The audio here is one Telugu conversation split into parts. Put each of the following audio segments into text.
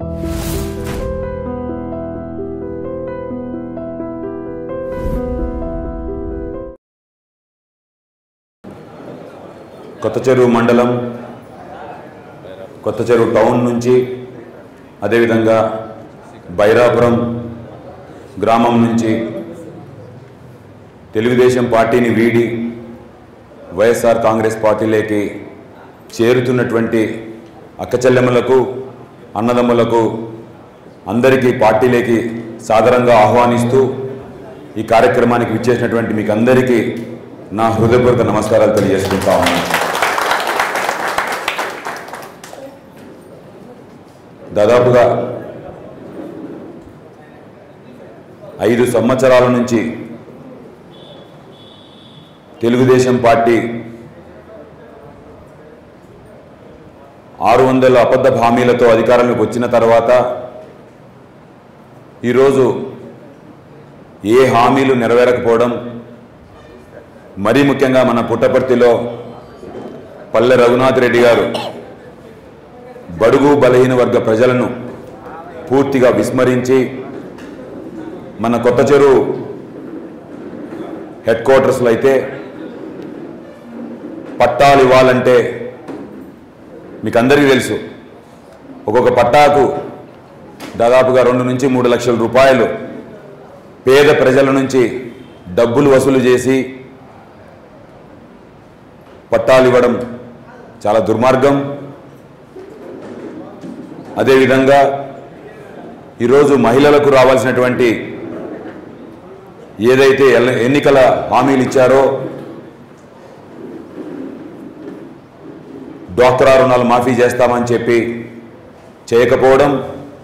కొత్త చెరువు మండలం కొత్త చెరువు టౌన్ నుంచి అదేవిధంగా బైరాపురం గ్రామం నుంచి తెలుగుదేశం పార్టీని వీడి వైఎస్ఆర్ కాంగ్రెస్ పార్టీలోకి చేరుతున్నటువంటి అక్కచెల్లెమ్మలకు అన్నదమ్ములకు అందరికీ పార్టీలోకి సాదరంగా ఆహ్వానిస్తూ ఈ కార్యక్రమానికి విచ్చేసినటువంటి మీకు అందరికీ నా హృదయపూర్వక నమస్కారాలు తెలియజేసుకుంటా ఉన్నాను దాదాపుగా ఐదు సంవత్సరాల నుంచి తెలుగుదేశం పార్టీ ఆరు వందల అబద్ధ హామీలతో అధికారంలోకి వచ్చిన తర్వాత ఈరోజు ఏ హామీలు నెరవేరకపోవడం మరీ ముఖ్యంగా మన పుట్టపర్తిలో పల్లె రఘునాథ్ రెడ్డి గారు బడుగు బలహీన వర్గ ప్రజలను పూర్తిగా విస్మరించి మన కొత్త చెరువు హెడ్ క్వార్టర్స్లో అయితే పట్టాలు ఇవ్వాలంటే మీకు అందరికీ తెలుసు ఒక్కొక్క పట్టాకు దాదాపుగా రెండు నుంచి మూడు లక్షల రూపాయలు పేద ప్రజల నుంచి డబ్బులు వసూలు చేసి పట్టాలు ఇవ్వడం చాలా దుర్మార్గం అదేవిధంగా ఈరోజు మహిళలకు రావాల్సినటువంటి ఏదైతే ఎల- ఎన్నికల హామీలు ఇచ్చారో డ్వాక్రా రుణాలు మాఫీ చేస్తామని చెప్పి చేయకపోవడం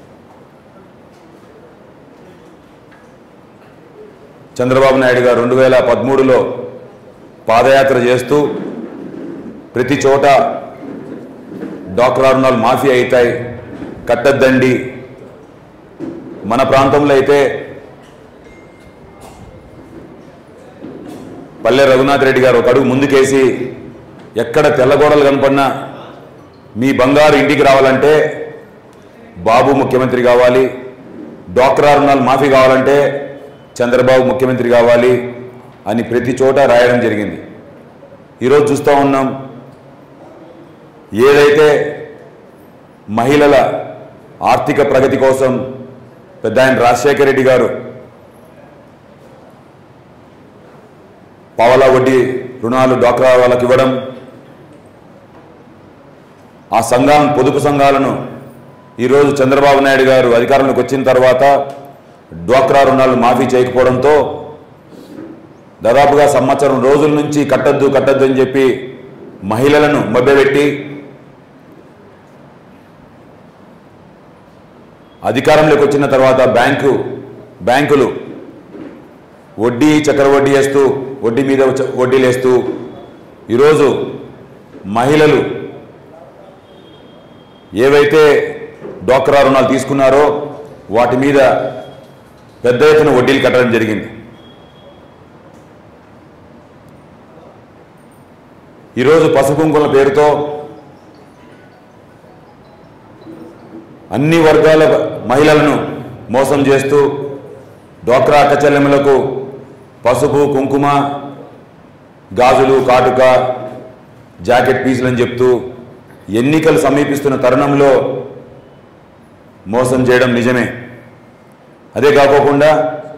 చంద్రబాబు నాయుడు గారు రెండు వేల పదమూడులో పాదయాత్ర చేస్తూ ప్రతి చోట డ్వాక్రా రుణాలు మాఫీ అవుతాయి కట్టద్దండి మన ప్రాంతంలో అయితే పల్లె రఘునాథ్ రెడ్డి గారు ఒక అడుగు ముందుకేసి ఎక్కడ తెల్లగోడలు కనపడినా మీ బంగారు ఇంటికి రావాలంటే బాబు ముఖ్యమంత్రి కావాలి డ్వాక్రా రుణాలు మాఫీ కావాలంటే చంద్రబాబు ముఖ్యమంత్రి కావాలి అని ప్రతి చోట రాయడం జరిగింది ఈరోజు చూస్తూ ఉన్నాం ఏదైతే మహిళల ఆర్థిక ప్రగతి కోసం పెద్ద ఆయన రాజశేఖర రెడ్డి గారు పావలా వడ్డీ రుణాలు డ్వాక్రా వాళ్ళకి ఇవ్వడం ఆ సంఘాలను పొదుపు సంఘాలను ఈరోజు చంద్రబాబు నాయుడు గారు అధికారంలోకి వచ్చిన తర్వాత డ్వాక్రా రుణాలు మాఫీ చేయకపోవడంతో దాదాపుగా సంవత్సరం రోజుల నుంచి కట్టద్దు కట్టద్దు అని చెప్పి మహిళలను మభ్యపెట్టి అధికారంలోకి వచ్చిన తర్వాత బ్యాంకు బ్యాంకులు వడ్డీ చక్రవడ్డీ వేస్తూ వడ్డీ మీద చ- వడ్డీలు వేస్తూ ఈరోజు మహిళలు ఏవైతే డోక్రా రుణాలు తీసుకున్నారో వాటి మీద పెద్ద ఎత్తున వడ్డీలు కట్టడం జరిగింది ఈరోజు పసుపు కుంకుమల పేరుతో అన్ని వర్గాల మహిళలను మోసం చేస్తూ డ్వాక్రా అక్కచెల్లెములకు పసుపు కుంకుమ గాజులు కాటుక జాకెట్ పీసులని చెప్తూ ఎన్నికలు సమీపిస్తున్న తరుణంలో మోసం చేయడం నిజమే అదే కాకోకుండా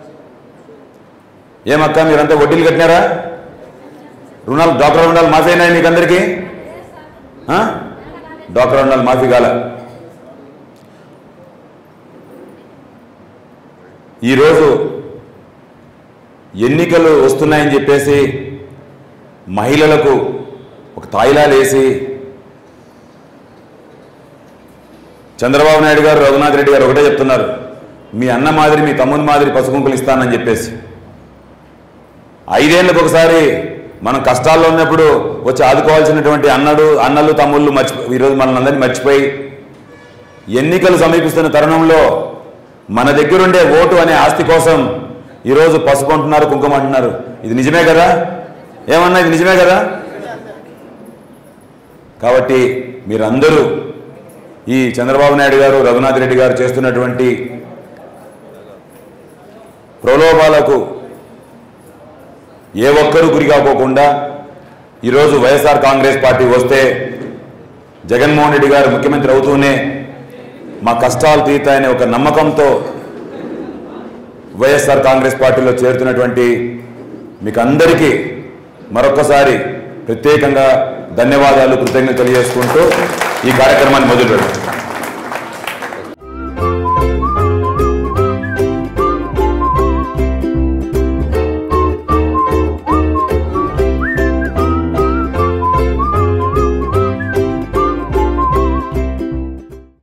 ఏమక్క మీరంతా వడ్డీలు కట్టినారా రుణాలు డ్వాక్రా రుణాలు మాఫీ అయినాయి మీకు అందరికీ ఆ? డ్వాక్రా రుణాలు మాఫీ కాల ఈరోజు ఎన్నికలు వస్తున్నాయని చెప్పేసి మహిళలకు ఒక తాయిలాలు వేసి చంద్రబాబు నాయుడు గారు రఘునాథ్ రెడ్డి గారు ఒకటే చెప్తున్నారు మీ అన్న మాదిరి మీ తమ్ముని మాదిరి పసుకుంకులు ఇస్తానని చెప్పేసి ఐదేళ్లకు ఒకసారి మనం కష్టాల్లో ఉన్నప్పుడు వచ్చి ఆదుకోవాల్సినటువంటి అన్నడు అన్నలు తమ్ముళ్ళు మర్చి ఈరోజు మనల్ని అందరినీ మర్చిపోయి ఎన్నికలు సమీపిస్తున్న తరుణంలో మన దగ్గరుండే ఓటు అనే ఆస్తి కోసం ఈరోజు పసుపు అంటున్నారు కుంకుమ అంటున్నారు ఇది నిజమే కదా ఏమన్నా ఇది నిజమే కదా కాబట్టి మీరందరూ ఈ చంద్రబాబు నాయుడు గారు రఘునాథ్ రెడ్డి గారు చేస్తున్నటువంటి ప్రలోభాలకు ఏ ఒక్కరూ గురి కాకోకుండా ఈరోజు వైఎస్ఆర్ కాంగ్రెస్ పార్టీ వస్తే జగన్మోహన్ రెడ్డి గారు ముఖ్యమంత్రి అవుతూనే మా కష్టాలు తీరుతాయనే ఒక నమ్మకంతో వైఎస్ఆర్ కాంగ్రెస్ పార్టీలో చేరుతున్నటువంటి మీకు అందరికీ మరొక్కసారి ప్రత్యేకంగా ధన్యవాదాలు కృతజ్ఞతలు తెలియజేసుకుంటూ ఈ కార్యక్రమాన్ని మొదలు పెడతాం